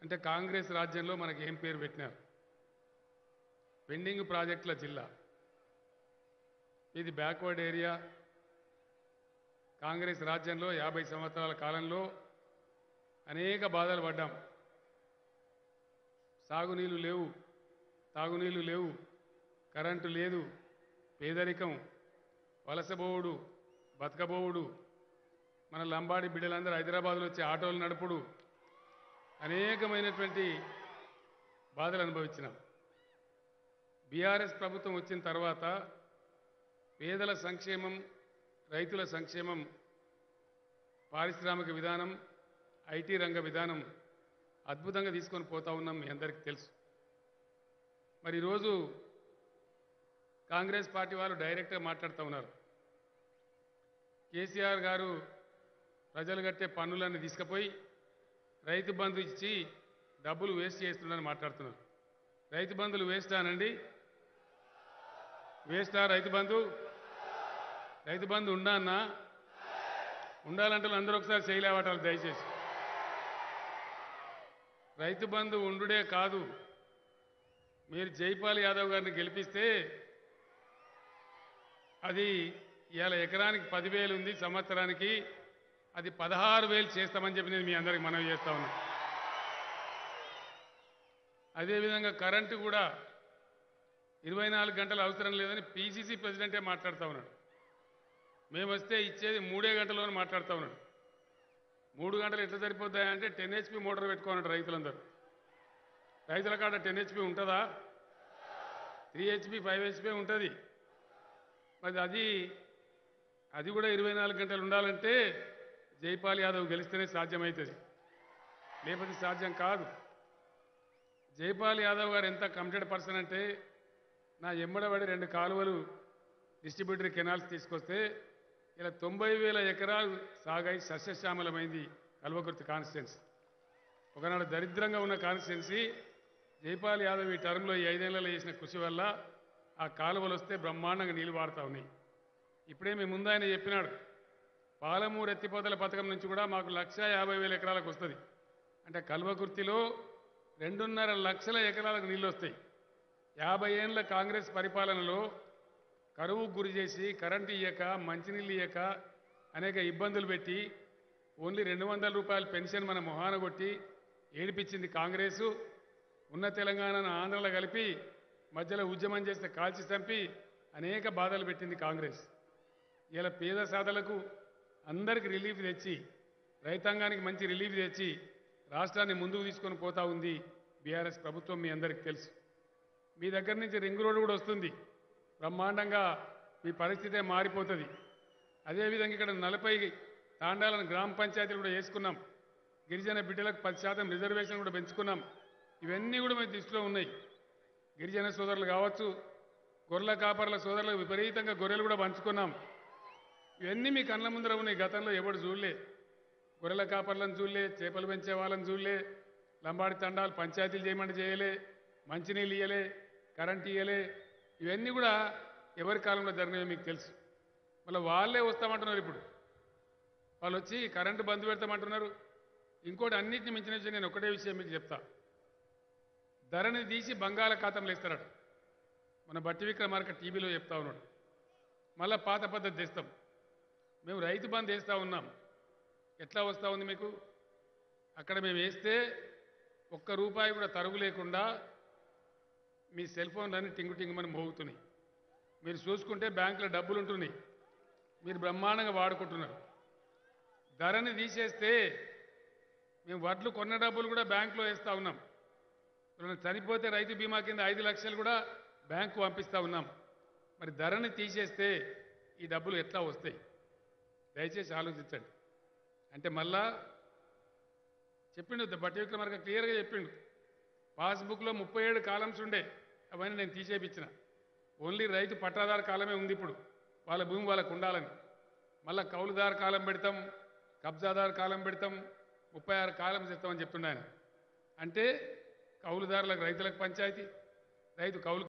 అంటే కాంగ్రెస్ రాజ్యంలో మనకి ఏం పేరు పెట్టినారు పెండింగ్ ప్రాజెక్టుల జిల్లా ఇది బ్యాక్వర్డ్ ఏరియా కాంగ్రెస్ రాజ్యంలో యాభై సంవత్సరాల కాలంలో అనేక బాధలు పడ్డాం సాగునీళ్ళు లేవు తాగునీళ్ళు లేవు కరెంటు లేదు పేదరికం వలసబోవుడు బతకబోవుడు మన లంబాడి బిడ్డలందరూ హైదరాబాద్లో వచ్చి ఆటోలు నడుపుడు అనేకమైనటువంటి బాధలు అనుభవించినాం బీఆర్ఎస్ ప్రభుత్వం వచ్చిన తర్వాత పేదల సంక్షేమం రైతుల సంక్షేమం పారిశ్రామిక విధానం ఐటీ రంగ విధానం అద్భుతంగా తీసుకొని పోతా ఉన్నాం మీ అందరికీ తెలుసు మరి ఈరోజు కాంగ్రెస్ పార్టీ వాళ్ళు డైరెక్ట్గా మాట్లాడుతూ ఉన్నారు కేసీఆర్ గారు ప్రజలు కట్టే పన్నులన్నీ తీసుకుపోయి రైతు బంధు ఇచ్చి డబ్బులు వేస్ట్ చేస్తున్నారని మాట్లాడుతున్నారు రైతు బంధులు వేస్టా అనండి వేస్టా రైతు బంధు రైతు బంధు ఉండా అన్నా ఉండాలంటే అందరూ ఒకసారి చేయలేవటాలు దయచేసి రైతు బంధు ఉండుడే కాదు మీరు జైపాల్ యాదవ్ గారిని గెలిపిస్తే అది ఇవాళ ఎకరానికి పదివేలు ఉంది సంవత్సరానికి అది పదహారు వేలు చేస్తామని చెప్పి నేను మీ అందరికి మనవి చేస్తా ఉన్నా అదేవిధంగా కరెంటు కూడా ఇరవై నాలుగు గంటలు అవసరం లేదని పీసీసీ ప్రెసిడెంటే మాట్లాడుతూ ఉన్నాడు మేము వస్తే ఇచ్చేది మూడే గంటలోనే మాట్లాడుతూ ఉన్నాడు మూడు గంటలు ఎట్లా సరిపోతాయంటే టెన్ హెచ్పి మోటార్ పెట్టుకోన్నాడు రైతులందరూ రైతుల కాడ టెన్ హెచ్పి ఉంటుందా త్రీ హెచ్పి ఫైవ్ హెచ్పి ఉంటుంది మరి అది అది కూడా ఇరవై నాలుగు గంటలు ఉండాలంటే జైపాల్ యాదవ్ గెలిస్తేనే సాధ్యమవుతుంది లేకపోతే సాధ్యం కాదు జైపాల్ యాదవ్ గారు ఎంత కమిటెడ్ పర్సన్ అంటే నా ఎమ్మడబడి రెండు కాలువలు డిస్ట్రిబ్యూటరీ కెనాల్స్ తీసుకొస్తే ఇలా తొంభై వేల ఎకరాలు సాగాయి సస్యశ్యామలమైంది కల్వకుర్తి కాన్స్టిట్యున్సీ ఒకనాడు దరిద్రంగా ఉన్న కాన్స్టిట్యున్సీ జైపాల్ యాదవ్ ఈ టర్మ్లో ఈ ఐదేళ్లలో చేసిన కృషి వల్ల ఆ కాలువలు వస్తే బ్రహ్మాండంగా నీళ్లు వాడుతూ ఉన్నాయి ఇప్పుడే మీ ముందు ఆయన చెప్పినాడు పాలమూరు ఎత్తిపోతల పథకం నుంచి కూడా మాకు లక్ష యాభై వేల ఎకరాలకు వస్తుంది అంటే కల్వకుర్తిలో రెండున్నర లక్షల ఎకరాలకు నీళ్ళు వస్తాయి యాభై ఏళ్ళ కాంగ్రెస్ పరిపాలనలో కరువుకు గురి చేసి కరెంటు ఇయ్యక మంచినీళ్ళు ఇయ్యక అనేక ఇబ్బందులు పెట్టి ఓన్లీ రెండు వందల రూపాయల పెన్షన్ మన మొహాన కొట్టి ఏడిపించింది కాంగ్రెసు ఉన్న తెలంగాణను ఆంధ్రలో కలిపి మధ్యలో ఉద్యమం చేస్తే కాల్చి చంపి అనేక బాధలు పెట్టింది కాంగ్రెస్ ఇలా పేద సాధలకు అందరికి రిలీఫ్ తెచ్చి రైతాంగానికి మంచి రిలీఫ్ తెచ్చి రాష్ట్రాన్ని ముందుకు తీసుకొని పోతా ఉంది బీఆర్ఎస్ ప్రభుత్వం మీ అందరికీ తెలుసు మీ దగ్గర నుంచి రింగ్ రోడ్ కూడా వస్తుంది బ్రహ్మాండంగా మీ పరిస్థితే మారిపోతుంది అదేవిధంగా ఇక్కడ నలభై తాండాలను గ్రామ పంచాయతీలు కూడా వేసుకున్నాం గిరిజన బిడ్డలకు పది శాతం రిజర్వేషన్ కూడా పెంచుకున్నాం ఇవన్నీ కూడా మీ దృష్టిలో ఉన్నాయి గిరిజన సోదరులు కావచ్చు గొర్రెల కాపర్ల సోదరులకు విపరీతంగా గొర్రెలు కూడా పంచుకున్నాం ఇవన్నీ మీ కళ్ళ ముందర ఉన్నాయి గతంలో ఎవడు చూడలే గొర్రెల కాపర్లను చూడలే చేపలు పెంచే వాళ్ళని చూడలే లంబాడి తండాలు పంచాయతీలు చేయమంటే చేయలే మంచినీళ్ళు ఇయ్యలే కరెంట్ ఇయ్యలే ఇవన్నీ కూడా ఎవరి కాలంలో జరిగినవి మీకు తెలుసు మళ్ళీ వాళ్ళే వస్తామంటున్నారు ఇప్పుడు వాళ్ళు వచ్చి కరెంటు బంద్ పెడతామంటున్నారు ఇంకోటి అన్నిటిని మించిన విషయం నేను ఒకటే విషయం మీకు చెప్తా ధరని తీసి బంగాళాఖాతంలో ఇస్తారట మన బట్టి విక్రమార్క టీవీలో చెప్తా ఉన్నాడు మళ్ళా పాత పద్ధతి తెస్తాం మేము రైతు బంద్ వేస్తూ ఉన్నాం ఎట్లా వస్తూ ఉంది మీకు అక్కడ మేము వేస్తే ఒక్క రూపాయి కూడా తరుగు లేకుండా మీ సెల్ ఫోన్లన్నీ టింగు టింగుమని మోగుతున్నాయి మీరు చూసుకుంటే బ్యాంకులో డబ్బులు ఉంటున్నాయి మీరు బ్రహ్మాండంగా వాడుకుంటున్నారు ధరని తీసేస్తే మేము వడ్లు కొన్న డబ్బులు కూడా బ్యాంకులో వేస్తూ ఉన్నాం ఎవరైనా చనిపోతే రైతు బీమా కింద ఐదు లక్షలు కూడా బ్యాంకు పంపిస్తూ ఉన్నాం మరి ధరని తీసేస్తే ఈ డబ్బులు ఎట్లా వస్తాయి దయచేసి ఆలోచించండి అంటే మళ్ళా చెప్పిండు బట్టి విక్రమార్క క్లియర్గా చెప్పిండు పాస్బుక్లో ముప్పై ఏడు కాలమ్స్ ఉండే అవన్నీ నేను తీసేపించిన ఓన్లీ రైతు పట్టాదారు కాలమే ఉంది ఇప్పుడు వాళ్ళ భూమి వాళ్ళకు ఉండాలని మళ్ళా కౌలుదారు కాలం పెడతాం కబ్జాదారు కాలం పెడతాం ముప్పై ఆరు కాలం ఇస్తామని చెప్తుండే ఆయన అంటే కౌలుదారులకు రైతులకు పంచాయతీ రైతు కౌలు